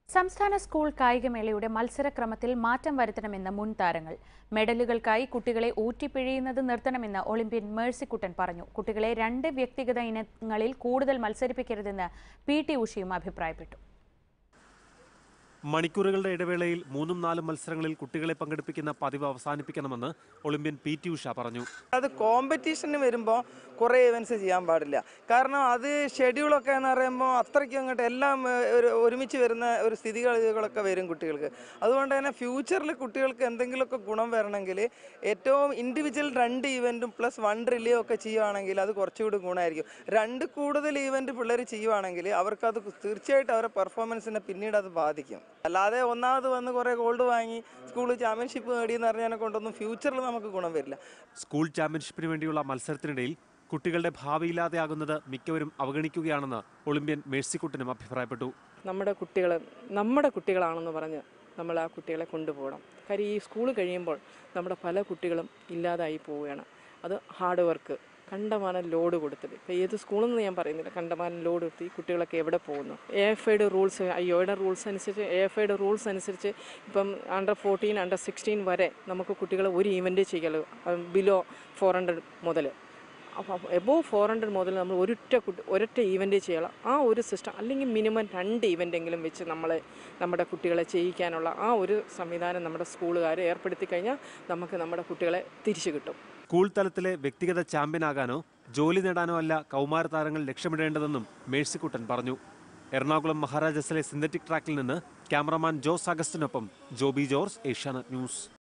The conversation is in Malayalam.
സംസ്ഥാന സ്കൂൾ കായികമേളയുടെ മത്സരക്രമത്തിൽ മാറ്റം വരുത്തണമെന്ന് മുൻ താരങ്ങൾ മെഡലുകൾക്കായി കുട്ടികളെ ഊറ്റിപ്പിഴിയുന്നത് നിർത്തണമെന്ന് ഒളിമ്പ്യൻ മേഴ്സിക്കുട്ടൻ പറഞ്ഞു കുട്ടികളെ രണ്ട് വ്യക്തിഗത ഇനങ്ങളിൽ കൂടുതൽ മത്സരിപ്പിക്കരുതെന്ന് പി ടി ഉഷയും അഭിപ്രായപ്പെട്ടു മണിക്കൂറുകളുടെ ഇടവേളയിൽ മൂന്നും നാലും മത്സരങ്ങളിൽ കുട്ടികളെ പങ്കെടുപ്പിക്കുന്ന പതിവ് അവസാനിപ്പിക്കണമെന്ന് ഒളിമ്പ്യൻ പി ടി ഉഷ പറഞ്ഞു അത് കോമ്പറ്റീഷന് വരുമ്പോൾ കുറേ ഇവൻറ്റ്സ് ചെയ്യാൻ പാടില്ല കാരണം അത് ഷെഡ്യൂളൊക്കെ എന്ന് പറയുമ്പോൾ അത്രയ്ക്കും അങ്ങോട്ട് എല്ലാം ഏഹ്, ഒരു ഒരുമിച്ച് വരുന്ന ഒരു സ്ഥിതിഗതികളൊക്കെ വരും കുട്ടികൾക്ക് അതുകൊണ്ട് തന്നെ ഫ്യൂച്ചറിൽ കുട്ടികൾക്ക് എന്തെങ്കിലുമൊക്കെ ഗുണം വരണമെങ്കിൽ ഏറ്റവും ഇൻഡിവിജ്വൽ രണ്ട് ഇവൻറ്റും പ്ലസ് വൺ റിലേ ഒക്കെ ചെയ്യുവാണെങ്കിൽ അത് കുറച്ചുകൂടി ഗുണമായിരിക്കും രണ്ട് കൂടുതൽ ഇവൻറ്റ് പിള്ളേർ ചെയ്യുവാണെങ്കിൽ അവർക്കത് തീർച്ചയായിട്ടും അവരുടെ പെർഫോമൻസിനെ പിന്നീട് അത് ബാധിക്കും അല്ലാതെ ഒന്നാമത് വന്ന് കുറേ ഗോൾഡ് വാങ്ങി സ്കൂൾ ചാമ്പ്യൻഷിപ്പ് നേടിയെന്ന് പറഞ്ഞതിനെ കൊണ്ടൊന്നും ഫ്യൂച്ചറിൽ നമുക്ക് ഗുണം വരില്ല സ്കൂൾ ചാമ്പ്യൻഷിപ്പിന് വേണ്ടിയുള്ള മത്സരത്തിനിടയിൽ കുട്ടികളുടെ ഭാവിയില്ലാതെയാകുന്നത് മിക്കവരും അവഗണിക്കുകയാണെന്ന് ഒളിമ്പ്യൻ മേഴ്സിക്കുട്ടനും അഭിപ്രായപ്പെട്ടു നമ്മുടെ കുട്ടികൾ നമ്മുടെ കുട്ടികളാണെന്ന് പറഞ്ഞ് നമ്മൾ ആ കുട്ടികളെ കൊണ്ടുപോകണം കാര്യം ഈ സ്കൂൾ കഴിയുമ്പോൾ നമ്മുടെ പല കുട്ടികളും ഇല്ലാതായി പോവുകയാണ് അത് ഹാർഡ് വർക്ക് കണ്ടമാനം ലോഡ് കൊടുത്തിട്ട് ഇപ്പോൾ ഏത് സ്കൂളെന്ന് ഞാൻ പറയുന്നില്ല കണ്ടമാനം ലോഡ് കൊടുത്ത് ഈ കുട്ടികളൊക്കെ എവിടെ പോകുന്നു എ എഫ് ഐയുടെ റൂൾസ് ഐഒയുടെ റൂൾസ് അനുസരിച്ച് എ എഫ് ഐയുടെ റൂൾസ് അനുസരിച്ച് ഇപ്പം അണ്ടർ ഫോർട്ടീൻ അണ്ടർ സിക്സ്റ്റീൻ വരെ നമുക്ക് കുട്ടികളെ ഒരു ഇവൻ്റ് ചെയ്യലോ ബിലോ ഫോർ ഹൺഡ്രഡ് മുതൽ അപ്പോൾ എബോവ് ഫോർ ഹൺഡ്രഡ് മുതൽ നമ്മൾ ഒരൊറ്റ കുട്ടി ഒരൊറ്റ ഈവൻ്റ് ചെയ്യണം ആ ഒരു സിസ്റ്റം അല്ലെങ്കിൽ മിനിമം രണ്ട് ഈവൻ്റെങ്കിലും വെച്ച് നമ്മളെ നമ്മുടെ കുട്ടികളെ ചെയ്യിക്കാനുള്ള ആ ഒരു സംവിധാനം നമ്മുടെ സ്കൂളുകാർ ഏർപ്പെടുത്തി കഴിഞ്ഞാൽ നമുക്ക് നമ്മുടെ കുട്ടികളെ തിരിച്ചു കിട്ടും സ്കൂൾ തലത്തിലെ വ്യക്തിഗത ചാമ്പ്യനാകാനോ ജോലി നേടാനോ അല്ല കൗമാര താരങ്ങൾ ലക്ഷ്യമിടേണ്ടതെന്നും മേഴ്സിക്കുട്ടൻ പറഞ്ഞു എറണാകുളം മഹാരാജാസിലെ സിന്തറ്റിക് ട്രാക്കിൽ നിന്ന് ക്യാമറമാൻ ജോസ് അഗസ്റ്റിനൊപ്പം ജോബി ജോർജ് ഏഷ്യാനെറ്റ് ന്യൂസ്